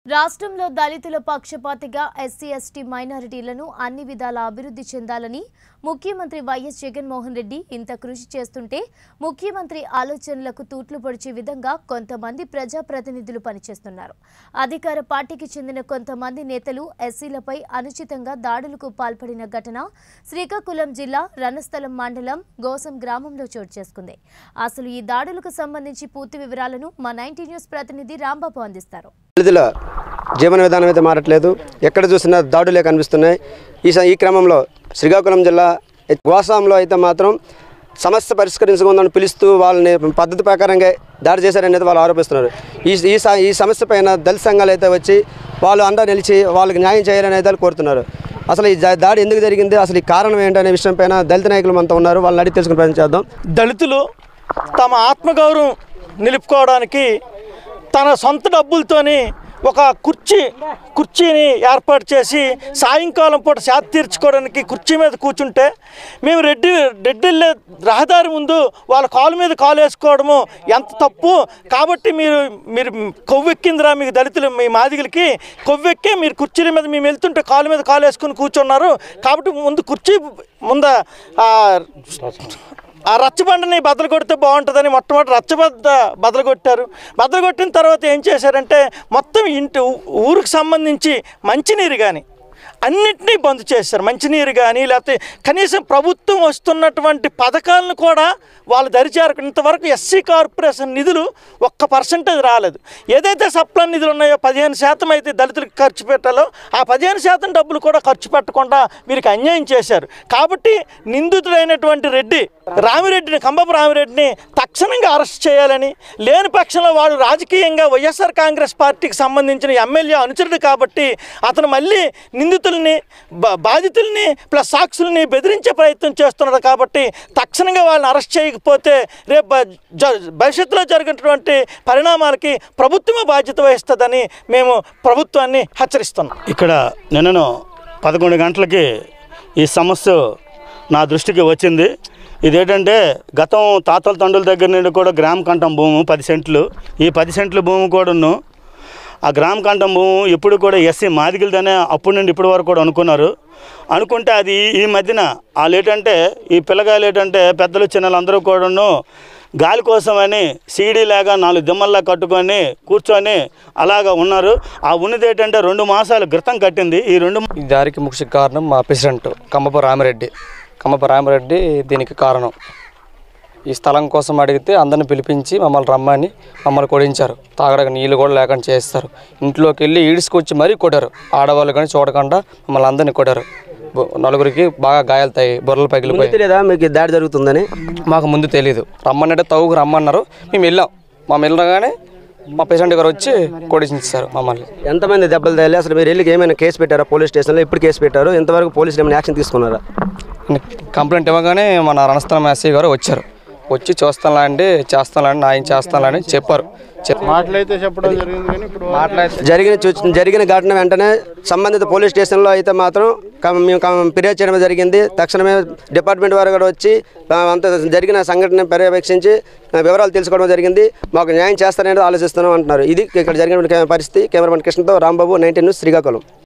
రాష్ట్రంలో దళితుల పక్షపాతిగా ఎస్సీ ఎస్టీ మైనారిటీలను అన్ని విధాల అభివృద్ధి చెందాలని ముఖ్యమంత్రి వైఎస్ జగన్మోహన్ రెడ్డి ఇంత కృషి చేస్తుంటే ముఖ్యమంత్రి ఆలోచనలకు తూట్లు పొడిచే విధంగా కొంతమంది ప్రజాప్రతినిధులు పనిచేస్తున్నారు అధికార పార్టీకి చెందిన కొంతమంది నేతలు ఎస్సీలపై అనుచితంగా దాడులకు పాల్పడిన ఘటన శ్రీకాకుళం జిల్లా రణస్థలం మండలం గోసం గ్రామంలో చోటు చేసుకుంది అసలు ఈ దాడులకు సంబంధించి పూర్తి వివరాలను మా నైన్టీ న్యూస్ ప్రతినిధి రాంబాబు అందిస్తారు దళితుల జీవన విధానం అయితే మారట్లేదు ఎక్కడ చూసినా దాడులే కనిపిస్తున్నాయి ఈ స- ఈ క్రమంలో శ్రీకాకుళం జిల్లా గోసాంలో అయితే మాత్రం సమస్య పరిష్కరించుకుందని పిలుస్తూ వాళ్ళని పద్ధతి ప్రకారంగా దాడి చేశారనేది వాళ్ళు ఆరోపిస్తున్నారు ఈ ఈ స- ఈ సమస్య పైన దళిత సంఘాలు అయితే వచ్చి వాళ్ళు అండా నిలిచి వాళ్ళకి న్యాయం చేయాలని అయితే వాళ్ళు కోరుతున్నారు అసలు ఈ జా- దాడి ఎందుకు జరిగింది అసలు ఈ కారణం ఏంటనే విషయం పైన దళిత నాయకులు మనతో ఉన్నారు వాళ్ళని అడిగి తెలుసుకుని ప్రయత్నం చేద్దాం దళితులు తమ ఆత్మగౌరవం నిలుపుకోవడానికి తన సొంత డబ్బులతోని ఒక కుర్చీ కుర్చీని ఏర్పాటు చేసి సాయంకాలం పూట శాత తీర్చుకోవడానికి కుర్చీ మీద కూర్చుంటే మేము రెడ్డి రెడ్డిల్లే రహదారి ముందు వాళ్ళ కాలు మీద కాలు వేసుకోవడము ఎంత తప్పు కాబట్టి మీరు మీరు కొవ్వెక్కిందిరా మీకు దళితులు మీ మాదిగలకి కొవ్వెక్కి మీరు కుర్చీల మీద మేము వెళ్తుంటే కాలు మీద కాలు వేసుకుని కూర్చున్నారు కాబట్టి ముందు కుర్చీ ముంద ఆ, ఆ రచ్చబండని బద్దలు కొడితే బాగుంటుందని మొట్టమొదటి రచ్చబద్ద బద్దలు కొట్టారు బద్దలు కొట్టిన తర్వాత ఏం చేశారంటే మొత్తం ఇంటి ఊ- ఊరికి సంబంధించి మంచినీరు కానీ అన్నింటినీ బంద్ చేశారు మంచినీరు కానీ లేకపోతే కనీసం ప్రభుత్వం వస్తున్నటువంటి పథకాలను కూడా వాళ్ళు దరిచేరకు ఇంతవరకు ఎస్సీ కార్పొరేషన్ నిధులు ఒక్క పర్సెంటేజ్ రాలేదు ఏదైతే సప్లై నిధులు ఉన్నాయో పదిహేను శాతం అయితే దళితులకు ఖర్చు పెట్టాలో ఆ పదిహేను శాతం డబ్బులు కూడా ఖర్చు పెట్టకుండా వీరికి అన్యాయం చేశారు కాబట్టి నిందితుడైనటువంటి రెడ్డి రామిరెడ్డిని కంబపు రామిరెడ్డిని తక్షణంగా అరెస్ట్ చేయాలని లేని పక్షంలో వాడు రాజకీయంగా వైఎస్ఆర్ కాంగ్రెస్ పార్టీకి సంబంధించిన ఎమ్మెల్యే అనుచరుడు కాబట్టి అతను మళ్ళీ నిందితుల్ని బా- బాధితుల్ని ప్లస్ సాక్షుల్ని బెదిరించే ప్రయత్నం చేస్తున్నాడు కాబట్టి తక్షణంగా వాళ్ళని అరెస్ట్ చేయకపోతే రేపు బ- జ- భవిష్యత్తులో జరిగినటువంటి పరిణామాలకి ప్రభుత్వమే బాధ్యత వహిస్తుందని మేము ప్రభుత్వాన్ని హెచ్చరిస్తున్నాం ఇక్కడ నిన్నను పదకొండు గంటలకి ఈ సమస్య నా దృష్టికి వచ్చింది ఇదేంటంటే గతం తాతల తండ్రుల దగ్గర నుండి కూడా గ్రామ కంఠం భూము పది సెంట్లు ఈ పది సెంట్ల భూమి కూడాను ఆ గ్రామ కంఠం భూము ఎప్పుడు కూడా ఎస్సీ మాదిగిలదనే అప్పటి నుండి ఇప్పటి వరకు కూడా అనుకున్నారు అనుకుంటే అది ఈ మధ్యన వాళ్ళు ఏంటంటే ఈ పిల్లగాయలు ఏంటంటే పెద్దలు చిన్నలు అందరూ కూడాను గాలి కోసమని సీడీ లాగా నాలుగు దిమ్మల్లా కట్టుకొని కూర్చొని అలాగా ఉన్నారు ఆ ఉన్నది ఏంటంటే రెండు మాసాల క్రితం కట్టింది ఈ రెండు ఈ దారికి ముఖ్య కారణం మా ప్రెసిడెంట్ కమ్మప రామిరెడ్డి కమ్మప రామిరెడ్డి దీనికి కారణం ఈ స్థలం కోసం అడిగితే అందరిని పిలిపించి మమ్మల్ని రమ్మని మమ్మల్ని కొడించారు తాగడానికి నీళ్ళు కూడా లేకుండా చేస్తారు ఇంట్లోకి వెళ్ళి ఈడ్చుకొచ్చి మరీ కొట్టారు ఆడవాళ్ళు కానీ చూడకుండా మమ్మల్ని అందరిని కొట్టారు బొ- నలుగురికి బాగా గాయాలు తాయి బొర్రలు పగిలిపోయి తెలియదా మీకు ఈ దాడి జరుగుతుందని మాకు ముందు తెలియదు రమ్మనంటే తవ్వుకు రమ్మన్నారు మేము వెళ్ళాం మేము వెళ్ళగానే మా ప్రెసిడెంట్ గారు వచ్చి కొడిచించారు మమ్మల్ని ఎంతమంది దెబ్బలు తగిలి అసలు మీరు వెళ్ళి ఏమైనా కేసు పెట్టారా పోలీస్ స్టేషన్లో ఇప్పుడు కేసు పెట్టారు ఇంతవరకు పోలీసులు ఏమైనా యాక్షన్ తీసుకున్నారా కంప్లైంట్ ఇవ్వగానే మన రణస్థలం ఎస్ఐ గారు వచ్చారు వచ్చి చూస్తానులా అండి చేస్తానులా అండి ఆయన చేస్తానులా అని చెప్పారు చెప్- మాట్లాడితే జరిగిన చూ- జరిగిన ఘటన వెంటనే సంబంధిత పోలీస్ స్టేషన్లో అయితే మాత్రం కం- మేము కం- ఫిర్యాదు చేయడం జరిగింది తక్షణమే డిపార్ట్మెంట్ వారు కూడా వచ్చి ఆ, అంత జరిగిన సంఘటన పర్యవేక్షించి ఆ, వివరాలు తెలుసుకోవడం జరిగింది మాకు న్యాయం చేస్తారనేది ఆలోచిస్తున్నాం అంటున్నారు ఇది ఇక్కడ జరిగిన పరిస్థితి కెమెరామెన్ కృష్ణతో రాంబాబు నైన్టీన్ న్యూస్ శ్రీకాకుళం